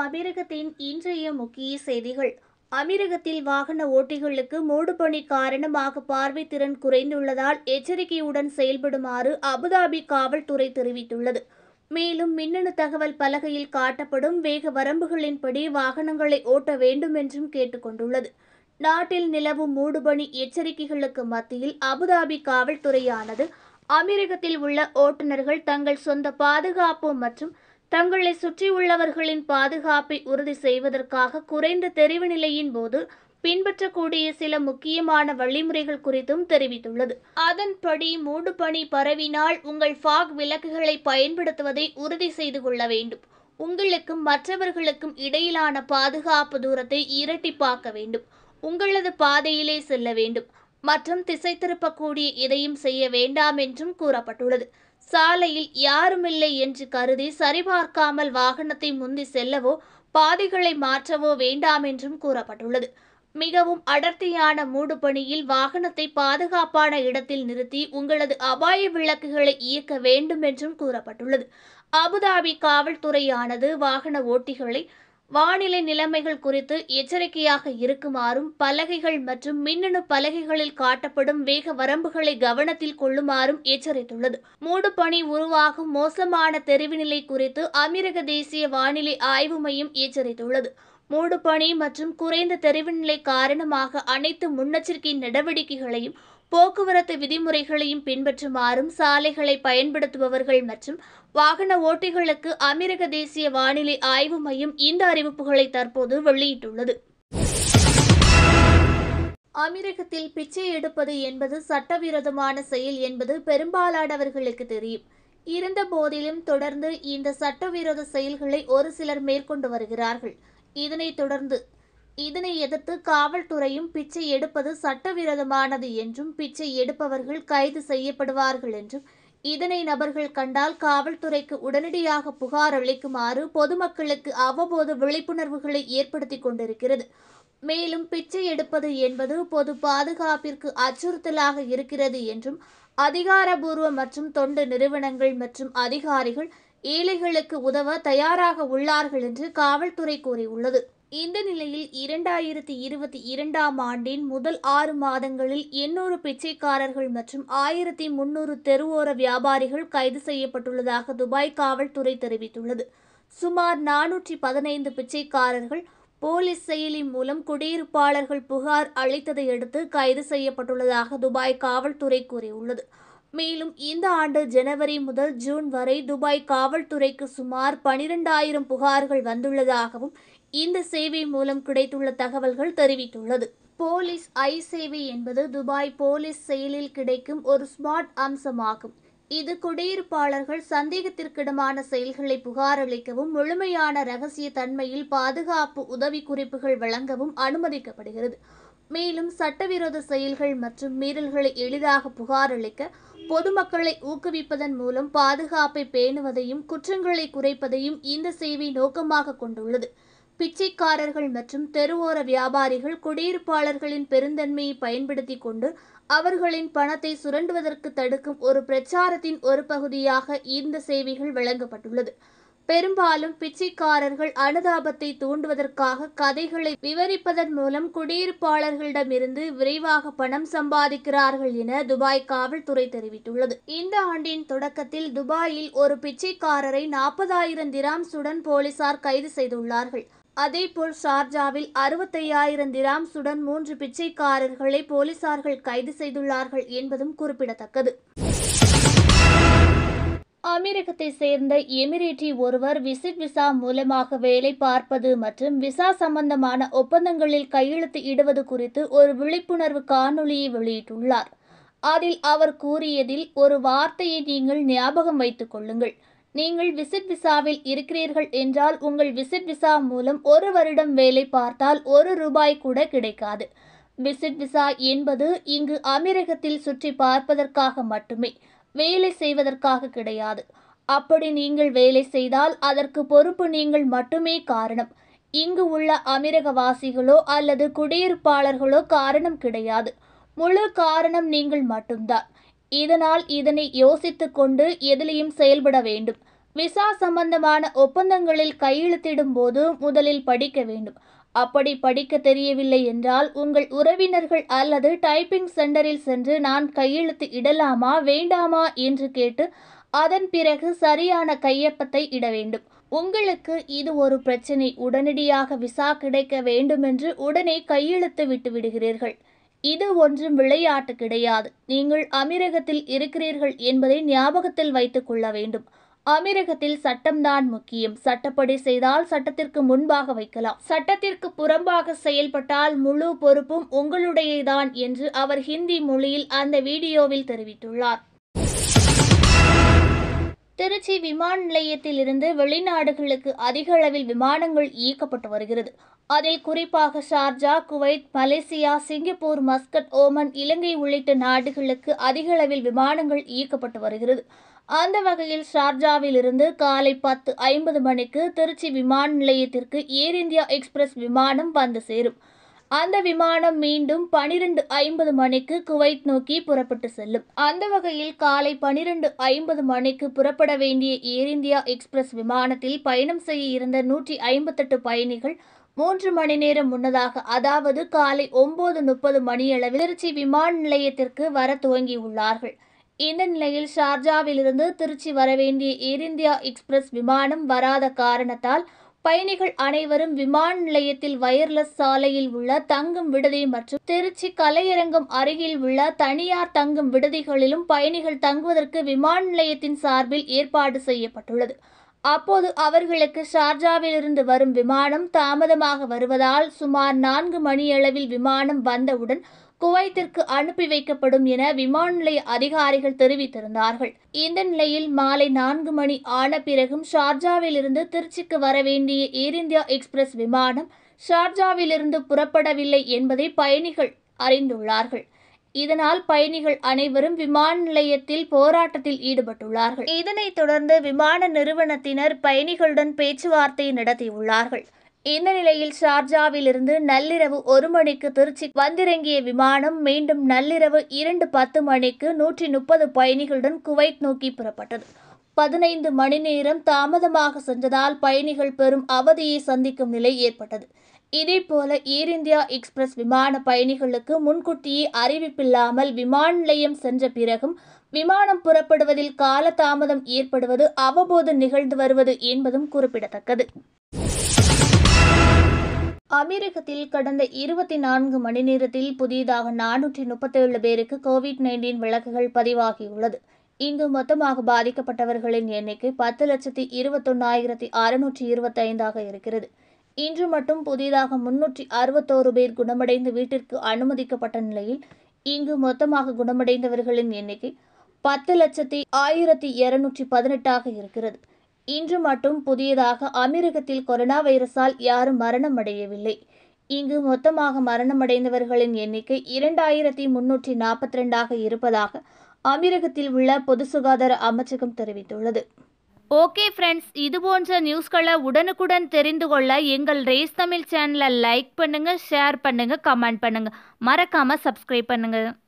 அமீரகத்தின் இன்றைய முக்கிய செய்திகள் அமீரகத்தில் வாகன ஓட்டிகளுக்கு மூடுபனி காரணமாக பார்வை திறன் குறைந்துள்ளதால் எச்சரிக்கையுடன் செயல்படுமாறு அபுதாபி காவல்துறை தெரிவித்துள்ளது மேலும் மின்னணு தகவல் பலகையில் காட்டப்படும் வேக வரம்புகளின்படி வாகனங்களை ஓட்ட வேண்டும் என்றும் கேட்டுக்கொண்டுள்ளது நாட்டில் நிலவும் மூடுபனி எச்சரிக்கைகளுக்கு மத்தியில் அபுதாபி காவல்துறையானது அமீரகத்தில் உள்ள ஓட்டுநர்கள் தங்கள் சொந்த பாதுகாப்பு மற்றும் தங்களை சுற்றியுள்ளவர்களின் பாதுகாப்பை உறுதி செய்வதற்காக குறைந்த தெரிவு நிலையின் போது பின்பற்றக்கூடிய சில முக்கியமான வழிமுறைகள் குறித்தும் தெரிவித்துள்ளது அதன்படி மூடுபனி பரவினால் உங்கள் ஃபாக் விளக்குகளை பயன்படுத்துவதை உறுதி செய்து கொள்ள வேண்டும் உங்களுக்கும் மற்றவர்களுக்கும் இடையிலான பாதுகாப்பு தூரத்தை இரட்டிப்பாக்க வேண்டும் உங்களது பாதையிலே செல்ல வேண்டும் மற்றும் திசை திருப்பக்கூடிய எதையும் செய்ய வேண்டாம் என்றும் கூறப்பட்டுள்ளது சாலையில் யாருமில்லை என்று கருதி சரிபார்க்காமல் வாகனத்தை முந்தி செல்லவோ பாதைகளை மாற்றவோ வேண்டாம் என்றும் கூறப்பட்டுள்ளது மிகவும் அடர்த்தியான மூடுபனியில் வாகனத்தை பாதுகாப்பான இடத்தில் நிறுத்தி உங்களது அபாய விளக்குகளை இயக்க வேண்டும் என்றும் கூறப்பட்டுள்ளது அபுதாபி காவல்துறையானது வாகன ஓட்டிகளை வானிலை நிலைமைகள் குறித்து எச்சரிக்கையாக இருக்குமாறும் பலகைகள் மற்றும் மின்னணு பலகைகளில் காட்டப்படும் வேக வரம்புகளை கவனத்தில் கொள்ளுமாறும் எச்சரித்துள்ளது மூடுபனி உருவாகும் மோசமான தெரிவுநிலை குறித்து அமீரக தேசிய வானிலை ஆய்வு மையம் எச்சரித்துள்ளது மூடுபனி மற்றும் குறைந்த தெரிவுநிலை காரணமாக அனைத்து முன்னெச்சரிக்கை நடவடிக்கைகளையும் போக்குவரத்து விதிமுறைகளையும் பின்பற்றுமாறும் சாலைகளை பயன்படுத்துபவர்கள் மற்றும் வாகன ஓட்டிகளுக்கு அமீரக தேசிய வானிலை ஆய்வு மையம் இந்த அறிவிப்புகளை தற்போது வெளியிட்டுள்ளது அமீரகத்தில் பிச்சை எடுப்பது என்பது சட்டவிரோதமான செயல் என்பது பெரும்பாலானவர்களுக்கு தெரியும் இருந்த போதிலும் தொடர்ந்து இந்த சட்டவிரோத செயல்களை ஒரு சிலர் மேற்கொண்டு வருகிறார்கள் இதனைத் தொடர்ந்து இதனை எதிர்த்து காவல்துறையும் பிச்சை எடுப்பது சட்டவிரோதமானது என்றும் பிச்சை எடுப்பவர்கள் கைது செய்யப்படுவார்கள் என்றும் இதனை நபர்கள் கண்டால் காவல்துறைக்கு உடனடியாக புகார் அளிக்குமாறு பொதுமக்களுக்கு அவ்வப்போது விழிப்புணர்வுகளை ஏற்படுத்தி கொண்டிருக்கிறது மேலும் பிச்சை எடுப்பது என்பது பொது பாதுகாப்பிற்கு அச்சுறுத்தலாக இருக்கிறது என்றும் அதிகாரபூர்வ மற்றும் தொண்டு நிறுவனங்கள் மற்றும் அதிகாரிகள் ஏழைகளுக்கு உதவ தயாராக உள்ளார்கள் என்று காவல்துறை கூறியுள்ளது இந்த நிலையில் இரண்டாயிரத்தி இருபத்தி இரண்டாம் ஆண்டின் முதல் ஆறு மாதங்களில் எண்ணூறு பிச்சைக்காரர்கள் மற்றும் ஆயிரத்தி முன்னூறு தெருவோர வியாபாரிகள் கைது செய்யப்பட்டுள்ளதாக துபாய் காவல்துறை தெரிவித்துள்ளது சுமார் நானூற்றி பதினைந்து பிச்சைக்காரர்கள் போலீஸ் செயலி மூலம் குடியிருப்பாளர்கள் புகார் அளித்ததை அடுத்து கைது செய்யப்பட்டுள்ளதாக துபாய் காவல்துறை கூறியுள்ளது மேலும் இந்த ஆண்டு ஜனவரி முதல் ஜூன் வரை துபாய் காவல்துறைக்கு சுமார் பனிரெண்டாயிரம் புகார்கள் வந்துள்ளதாகவும் இந்த சேவை மூலம் கிடைத்துள்ள தகவல்கள் தெரிவித்துள்ளது போலீஸ் ஐ சேவை என்பது துபாய் போலீஸ் செயலில் கிடைக்கும் ஒரு ஸ்மார்ட் அம்சமாகும் இது குடியிருப்பாளர்கள் சந்தேகத்திற்கிடமான செயல்களை புகாரளிக்கவும் முழுமையான ரகசிய தன்மையில் பாதுகாப்பு உதவி குறிப்புகள் வழங்கவும் அனுமதிக்கப்படுகிறது மேலும் சட்டவிரோத செயல்கள் மற்றும் மீறல்களை எளிதாக புகாரளிக்க பொதுமக்களை ஊக்குவிப்பதன் மூலம் பாதுகாப்பை பேணுவதையும் குற்றங்களை குறைப்பதையும் இந்த சேவை நோக்கமாக கொண்டுள்ளது பிச்சைக்காரர்கள் மற்றும் தெருவோர வியாபாரிகள் குடியிருப்பாளர்களின் பெருந்தன்மையை பயன்படுத்தி கொண்டு அவர்களின் பணத்தை சுரண்டுவதற்கு தடுக்கும் ஒரு பிரச்சாரத்தின் ஒரு பகுதியாக இந்த சேவைகள் வழங்கப்பட்டுள்ளது பெரும்பாலும் பிச்சைக்காரர்கள் அனுதாபத்தை தூண்டுவதற்காக கதைகளை விவரிப்பதன் மூலம் குடியிருப்பாளர்களிடமிருந்து விரைவாக பணம் சம்பாதிக்கிறார்கள் என துபாய் காவல்துறை தெரிவித்துள்ளது இந்த ஆண்டின் தொடக்கத்தில் துபாயில் ஒரு பிச்சைக்காரரை நாற்பதாயிரம் திராம்ஸுடன் போலீசார் கைது செய்துள்ளார்கள் அதேபோல் ஷார்ஜாவில் அறுபத்தையாயிரம் திராம்ஸுடன் மூன்று பிச்சைக்காரர்களை போலீசார்கள் கைது செய்துள்ளார்கள் என்பதும் குறிப்பிடத்தக்கது அமெரிக்கத்தை சேர்ந்த எமிரேட்டி ஒருவர் விசிட் விசா மூலமாக வேலை பார்ப்பது மற்றும் விசா சம்பந்தமான ஒப்பந்தங்களில் கையெழுத்து இடுவது குறித்து ஒரு விழிப்புணர்வு காணொளியை வெளியிட்டுள்ளார் அதில் அவர் கூறியதில் ஒரு வார்த்தையை நீங்கள் ஞாபகம் வைத்துக் கொள்ளுங்கள் நீங்கள் விசிட் விசாவில் இருக்கிறீர்கள் என்றால் உங்கள் விசிட் விசா மூலம் ஒரு வருடம் வேலை பார்த்தால் ஒரு ரூபாய் கூட கிடைக்காது விசிட் விசா என்பது இங்கு அமெரிக்கத்தில் சுற்றி பார்ப்பதற்காக மட்டுமே வேலை செய்வதற்காக கிடையாது அப்படி நீங்கள் வேலை செய்தால் அதற்கு பொறுப்பு நீங்கள் மட்டுமே காரணம் இங்கு உள்ள அமீரகவாசிகளோ அல்லது குடியிருப்பாளர்களோ காரணம் கிடையாது முழு காரணம் நீங்கள் மட்டும்தான் இதனால் இதனை யோசித்துக் கொண்டு எதிலையும் செயல்பட வேண்டும் விசா சம்பந்தமான ஒப்பந்தங்களில் கையெழுத்திடும் போது முதலில் படிக்க வேண்டும் அப்படி படிக்க தெரியவில்லை என்றால் உங்கள் உறவினர்கள் அல்லது டைப்பிங் சென்டரில் சென்று நான் கையெழுத்து இடலாமா வேண்டாமா என்று கேட்டு அதன் பிறகு சரியான கையொப்பத்தை இட வேண்டும் உங்களுக்கு இது ஒரு பிரச்சனை உடனடியாக விசா கிடைக்க வேண்டுமென்று உடனே கையெழுத்து விட்டு விடுகிறீர்கள் இது ஒன்றும் விளையாட்டு கிடையாது நீங்கள் அமீரகத்தில் இருக்கிறீர்கள் என்பதை ஞாபகத்தில் வைத்துக் கொள்ள வேண்டும் அமீரகத்தில் சட்டம்தான் முக்கியம் சட்டப்படி செய்தால் சட்டத்திற்கு முன்பாக வைக்கலாம் சட்டத்திற்கு புறம்பாக செயல்பட்டால் முழு பொறுப்பும் உங்களுடையதான் என்று அவர் ஹிந்தி மொழியில் அந்த வீடியோவில் தெரிவித்துள்ளார் திருச்சி விமான நிலையத்திலிருந்து வெளிநாடுகளுக்கு அதிக அளவில் விமானங்கள் இயக்கப்பட்டு வருகிறது அதில் குறிப்பாக Sharjah Kuwait Malaysia Singapore Muscat Oman Ilangai உள்ளிட்ட நாடுகளுக்கு அதிக அளவில் விமானங்கள் இயக்கப்பட்டு வருகிறது அந்த வகையில் ஷார்ஜாவில் இருந்து காலை பத்து ஐம்பது மணிக்கு திருச்சி விமான நிலையத்திற்கு ஏர் இந்தியா எக்ஸ்பிரஸ் விமானம் வந்து சேரும் அந்த விமானம் மீண்டும் பனிரெண்டு ஐம்பது மணிக்கு குவைத் நோக்கி புறப்பட்டு செல்லும் அந்த வகையில் காலை பனிரெண்டு ஐம்பது மணிக்கு புறப்பட வேண்டிய ஏர் இந்தியா எக்ஸ்பிரஸ் விமானத்தில் பயணம் செய்ய இருந்த நூற்றி ஐம்பத்தெட்டு பயணிகள் மூன்று மணி நேரம் முன்னதாக அதாவது காலை ஒன்பது முப்பது மணியளவில் திருச்சி விமான நிலையத்திற்கு வர துவங்கியுள்ளார்கள் இந்த நிலையில் ஷார்ஜாவிலிருந்து திருச்சி வரவேண்டிய ஏர் இந்தியா எக்ஸ்பிரஸ் விமானம் வராத காரணத்தால் பயணிகள் அனைவரும் விமான நிலையத்தில் வயர்லெஸ் சாலையில் உள்ள தங்கும் விடுதி மற்றும் திருச்சி கலையரங்கம் அருகில் உள்ள தனியார் தங்கும் விடுதிகளிலும் பயணிகள் தங்குவதற்கு விமான நிலையத்தின் சார்பில் ஏற்பாடு செய்யப்பட்டுள்ளது அப்போது அவர்களுக்கு ஷார்ஜாவில் இருந்து வரும் விமானம் தாமதமாக வருவதால் சுமார் நான்கு மணியளவில் விமானம் வந்தவுடன் குவைத்திற்கு அனுப்பி வைக்கப்படும் என விமான நிலைய அதிகாரிகள் தெரிவித்திருந்தார்கள் இந்த நிலையில் மாலை நான்கு மணி ஆன பிறகும் ஷார்ஜாவில் இருந்து திருச்சிக்கு வர வேண்டிய ஏர் இந்தியா எக்ஸ்பிரஸ் விமானம் ஷார்ஜாவிலிருந்து புறப்படவில்லை என்பதை பயணிகள் அறிந்துள்ளார்கள் இதனால் பயணிகள் அனைவரும் விமான நிலையத்தில் போராட்டத்தில் ஈடுபட்டுள்ளார்கள் இதனைத் தொடர்ந்து விமான நிறுவனத்தினர் பயணிகளுடன் பேச்சுவார்த்தை நடத்தியுள்ளார்கள் இந்த நிலையில் ஷார்ஜாவிலிருந்து நள்ளிரவு ஒரு மணிக்கு திருச்சி வந்திறங்கிய விமானம் மீண்டும் நள்ளிரவு இரண்டு பத்து மணிக்கு நூற்றி முப்பது பயணிகளுடன் குவைத் நோக்கி புறப்பட்டது பதினைந்து மணி நேரம் தாமதமாக சென்றதால் பயணிகள் பெரும் அவதியை சந்திக்கும் நிலை ஏற்பட்டது இதேபோல ஏர் இந்தியா எக்ஸ்பிரஸ் விமான பயணிகளுக்கு முன்கூட்டியே அறிவிப்பில்லாமல் விமான நிலையம் சென்ற பிறகும் விமானம் புறப்படுவதில் காலதாமதம் ஏற்படுவது அவ்வப்போது நிகழ்ந்து வருவது என்பதும் குறிப்பிடத்தக்கது அமீரகத்தில் கடந்த இருபத்தி நான்கு மணி நேரத்தில் புதியதாக நானூற்றி முப்பத்தேழு பேருக்கு கோவிட் நைன்டீன் விளக்குகள் பதிவாகியுள்ளது இங்கு மொத்தமாக பாதிக்கப்பட்டவர்களின் எண்ணிக்கை பத்து லட்சத்தி இருபத்தொன்னாயிரத்தி அறுநூற்றி இருபத்தைந்தாக இருக்கிறது இன்று மட்டும் புதிதாக முன்னூற்றி அறுபத்தோரு பேர் குணமடைந்து வீட்டிற்கு அனுமதிக்கப்பட்ட நிலையில் இங்கு மொத்தமாக குணமடைந்தவர்களின் எண்ணிக்கை பத்து லட்சத்தி ஆயிரத்தி இருநூற்றி பதினெட்டாக இருக்கிறது இன்று மட்டும் புதியதாக அமீரகத்தில் கொரோனா வைரஸால் யாரும் மரணம் அடையவில்லை இங்கு மொத்தமாக மரணமடைந்தவர்களின் எண்ணிக்கை இரண்டாயிரத்தி முன்னூற்றி நாற்பத்தி ரெண்டாக இருப்பதாக அமீரகத்தில் உள்ள பொது சுகாதார அமைச்சகம் தெரிவித்துள்ளது ஓகே ஃப்ரெண்ட்ஸ் இது போன்ற நியூஸ்களை உடனுக்குடன் தெரிந்து கொள்ள எங்கள் ரேஸ் தமிழ் சேனலை லைக் பண்ணுங்க ஷேர் பண்ணுங்க கமெண்ட் பண்ணுங்க மறக்காம சப்ஸ்கிரைப் பண்ணுங்க